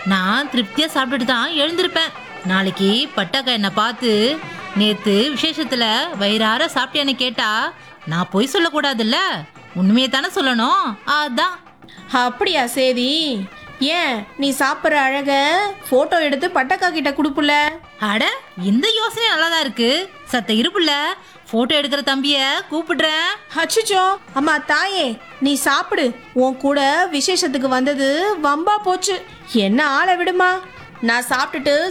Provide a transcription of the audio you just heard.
நான் திருப்தியா சாப்பிட்டுட்டு தான் எழுந்திருப்பேன் நாளைக்கு பட்டாக்கா என்னை பார்த்து நேத்து விசேஷத்துல வயிறார சாப்பிட்டேன்னு கேட்டா நான் பொய் சொல்லக்கூடாதுல்ல உண்மையை தானே சொல்லணும் அதான் அப்படியா சேதி ஏன் நீ சாப்பிட்ற அழக ஃபோட்டோ எடுத்து பட்டக்கா கிட்ட கொடுப்புல அட இந்த யோசனை நல்லாதான் இருக்கு சத்த இருப்புல போட்டோ எடுக்கிற தம்பிய கூப்பிடுறேன் அச்சுச்சோ அம்மா தாயே நீ சாப்பிடு உன் கூட விசேஷத்துக்கு வந்தது வம்பா போச்சு என்ன ஆளை விடுமா நான் சாப்பிட்டுட்டு